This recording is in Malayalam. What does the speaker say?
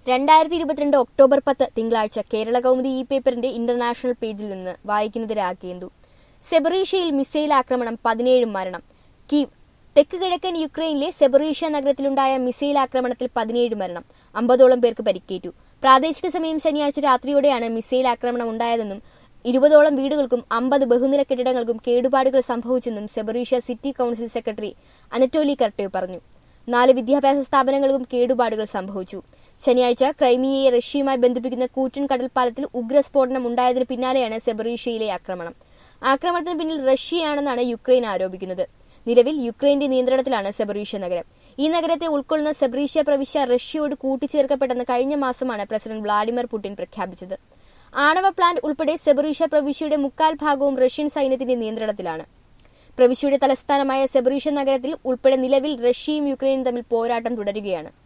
രണ്ടായിരത്തി ഇരുപത്തിരണ്ട് ഒക്ടോബർ പത്ത് തിങ്കളാഴ്ച കേരള കൗമുദി ഇ പേപ്പറിന്റെ ഇന്റർനാഷണൽ പേജിൽ നിന്ന് വായിക്കുന്നത് രാഗേന്ദു സെബറീഷ്യയിൽ മിസൈൽ ആക്രമണം പതിനേഴ് മരണം കീവ് തെക്ക് കിഴക്കൻ യുക്രൈനിലെ സെബറീഷ്യ നഗരത്തിലുണ്ടായ മിസൈൽ ആക്രമണത്തിൽ പതിനേഴ് മരണം അമ്പതോളം പേർക്ക് പരിക്കേറ്റു പ്രാദേശിക സമയം ശനിയാഴ്ച രാത്രിയോടെയാണ് മിസൈൽ ആക്രമണം ഉണ്ടായതെന്നും ഇരുപതോളം വീടുകൾക്കും അമ്പത് ബഹുനില കെട്ടിടങ്ങൾക്കും കേടുപാടുകൾ സംഭവിച്ചെന്നും സെബറീഷ്യ city council secretary Anatoly Kurtev പറഞ്ഞു നാല് വിദ്യാഭ്യാസ സ്ഥാപനങ്ങൾക്കും കേടുപാടുകൾ സംഭവിച്ചു ശനിയാഴ്ച ക്രൈമിയയെ റഷ്യയുമായി ബന്ധിപ്പിക്കുന്ന കൂറ്റൻ കടൽപ്പാലത്തിൽ ഉഗ്രസ്ഫോടനം ഉണ്ടായതിന് പിന്നാലെയാണ് സെബറീഷ്യയിലെ ആക്രമണം ആക്രമണത്തിന് പിന്നിൽ റഷ്യയാണെന്നാണ് യുക്രൈൻ ആരോപിക്കുന്നത് നിലവിൽ യുക്രൈന്റെ നിയന്ത്രണത്തിലാണ് സെബറീഷ്യ നഗരം ഈ നഗരത്തെ ഉൾക്കൊള്ളുന്ന സെബറീഷ്യ പ്രവിശ്യ റഷ്യയോട് കൂട്ടിച്ചേർക്കപ്പെട്ടെന്ന് കഴിഞ്ഞ മാസമാണ് പ്രസിഡന്റ് വ്ളാഡിമിർ പുടിൻ പ്രഖ്യാപിച്ചത് ആണവ പ്ലാന്റ് ഉൾപ്പെടെ സെബറീഷ്യ പ്രവിശ്യയുടെ മുക്കാൽ ഭാഗവും റഷ്യൻ സൈന്യത്തിന്റെ നിയന്ത്രണത്തിലാണ് പ്രവിശ്യയുടെ തലസ്ഥാനമായ സെബറീഷ്യ നഗരത്തിൽ ഉൾപ്പെടെ നിലവിൽ റഷ്യയും യുക്രൈനും തമ്മിൽ പോരാട്ടം തുടരുകയാണ്